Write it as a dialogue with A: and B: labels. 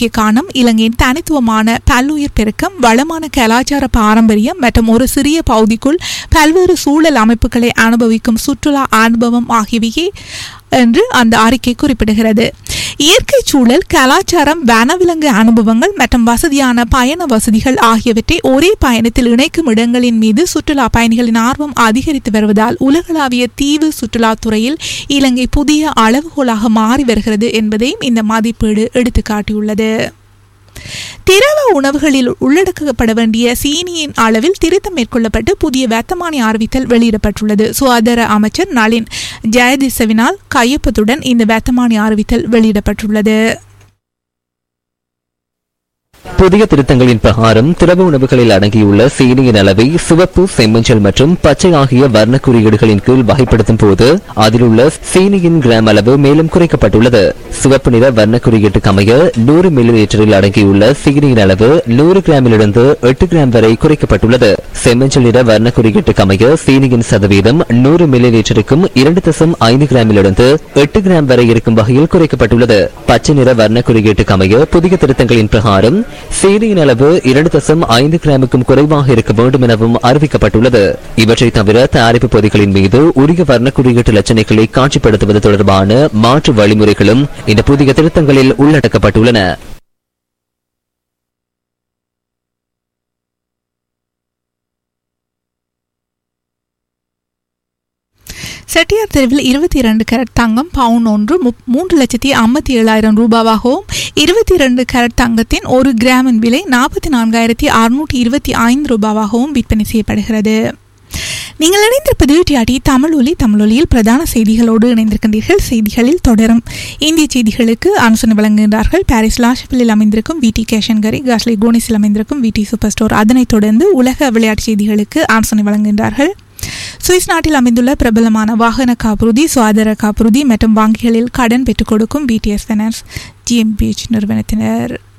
A: முக்கிய காரணம் இலங்கையின் தனித்துவமான பல்லுயிர் பெருக்கம் வளமான கலாச்சார பாரம்பரியம் மற்றும் ஒரு சிறிய பகுதிக்குள் பல்வேறு சூழல் அமைப்புகளை அனுபவிக்கும் சுற்றுலா அனுபவம் ஆகியவையே என்று அந்த அறிக்கை குறிப்பிடுகிறது இயற்கை சூழல் கலாச்சாரம் வனவிலங்கு அனுபவங்கள் மற்றும் வசதியான பயண வசதிகள் ஆகியவற்றை ஒரே பயணத்தில் இணைக்கும் இடங்களின் மீது சுற்றுலா பயணிகளின் ஆர்வம் அதிகரித்து வருவதால் உலகளாவிய தீவு சுற்றுலாத்துறையில் இலங்கை புதிய அளவுகோலாக மாறி வருகிறது என்பதையும் இந்த மதிப்பீடு எடுத்துக்காட்டியுள்ளது திரவ உணவுகளில் உள்ளடக்கப்பட வேண்டிய சீனியின் அளவில் திருத்தம் மேற்கொள்ளப்பட்டு புதிய வர்த்தமானி அறிவித்தல் வெளியிடப்பட்டுள்ளது சுகாதார அமைச்சர் நளின் ஜெயதிசவினால் கையொப்பத்துடன் இந்த வர்த்தமானி அறிவித்தல் வெளியிடப்பட்டுள்ளது
B: புதிய திருத்தங்களின் பிரகாரம் திரவ உணவுகளில் அடங்கியுள்ள சீனியின் அளவை சிவப்பு செம்மஞ்சள் மற்றும் பச்சை ஆகிய வர்ண குறியீடுகளின் கீழ் வகைப்படுத்தும் போது அதில் உள்ள சீனியின் கிராம் அளவு மேலும் குறைக்கப்பட்டுள்ளது சிவப்பு நிற வர்ண குறியீட்டுக்கு அமைய நூறு மில்லி லிட்டரில் அடங்கியுள்ள சீனியின் அளவு நூறு கிராமிலிருந்து எட்டு கிராம் வரை குறைக்கப்பட்டுள்ளது செம்மஞ்சள் நிற வர்ண குறியீட்டுக்கு அமைய சீனியின் சதவீதம் நூறு மில்லி லிட்டருக்கும் இரண்டு தசம் ஐந்து கிராமிலிருந்து எட்டு கிராம் வரை இருக்கும் வகையில் குறைக்கப்பட்டுள்ளது பச்சை நிற வர்ண குறியீட்டுக்கு அமைய புதிய திருத்தங்களின் பிரகாரம் சீனியின் அளவு இரண்டு தசம் ஐந்து கிராமுக்கும் குறைவாக இருக்க வேண்டும் எனவும் அறிவிக்கப்பட்டுள்ளது இவற்றை தவிர தயாரிப்பு பொதிகளின் மீது உரிய வர்ண குறியீட்டு லட்சணைகளை காட்சிப்படுத்துவது தொடர்பான மாற்று வழிமுறைகளும் இந்த புதிய திருத்தங்களில் உள்ளடக்கப்பட்டுள்ளன
A: செட்டியார் தெருவில் இருபத்தி இரண்டு கேரட் தங்கம் பவுன் ஒன்று முப்- மூன்று லட்சத்தி ஐம்பத்தி ஏழாயிரம் ரூபாவாகவும் இருபத்தி இரண்டு கேரட் தங்கத்தின் ஒரு கிராமின் விலை நாற்பத்தி நான்காயிரத்தி அறுநூற்றி இருபத்தி ஐந்து ரூபாவாகவும் விற்பனை செய்யப்படுகிறது நீங்கள் இணைந்திருப்பது டிஆர்டி தமிழ் ஒலி தமிழ் ஒலியில் பிரதான செய்திகளோடு இணைந்திருக்கின்றீர்கள் செய்திகளில் தொடரும் இந்திய செய்திகளுக்கு ஆலோசனை வழங்குகின்றார்கள் பாரிஸ் லாஷப்பிலில் அமைந்திருக்கும் விடி கேஷன்கரி காஸ்லி கோனிஸில் அமைந்திருக்கும் விடி சூப்பர் ஸ்டோர் அதனைத் தொடர்ந்து உலக விளையாட்டு செய்திகளுக்கு ஆலோசனை வழங்குகின்றார்கள் சுவிஸ் நாட்டில் அமைந்துள்ள பிரபலமான வாகன காப்புறுதி சுகாதார காப்புறுதி மற்றும் வங்கிகளில் கடன் பெற்றுக் கொடுக்கும் பிடிஎஸ் ஃபைனான்ஸ் ஜிஎம்பிஎச் நிறுவனத்தினர்